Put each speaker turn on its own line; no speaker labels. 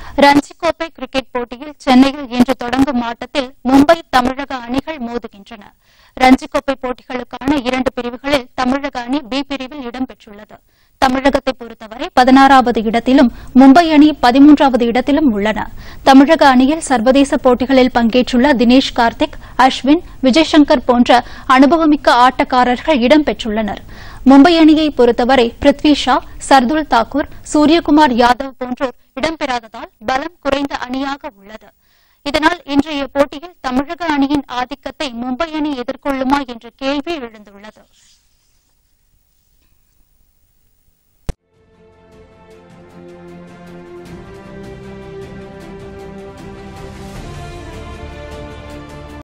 ரஞ்சி கோப்பை கிரிக்கெட் போட்டியில் சென்னையில் இன்று தொடங்கும் ஆட்டத்தில் மும்பை தமிழக அணிகள் மோதுகின்றன ரஞ்சி கோப்பை போட்டிகளுக்கான இரண்டு பிரிவுகளில் தமிழக அணி பி பிரிவில் இடம்பெற்றுள்ளது தமிழகத்தை பொறுத்தவரை பதினாறாவது இடத்திலும் மும்பை அணி பதிமூன்றாவது இடத்திலும் உள்ளன தமிழக அணியில் சர்வதேச போட்டிகளில் பங்கேற்றுள்ள தினேஷ் கார்த்திக் அஸ்வின் விஜய்சங்கர் போன்ற அனுபவமிக்க ஆட்டக்காரர்கள் இடம்பெற்றுள்ளனர் மும்பை அணியை பொறுத்தவரை பிருத்வி ஷா சர்துல் தாக்கூர் சூரியகுமார் யாதவ் போன்றோர் இடம்பெறாததால் பலம் குறைந்த அணியாக உள்ளது இதனால் இன்றைய போட்டியில் தமிழக அணியின் ஆதிக்கத்தை மும்பை அணி எதிர்கொள்ளுமா என்ற கேள்வி எழுந்துள்ளது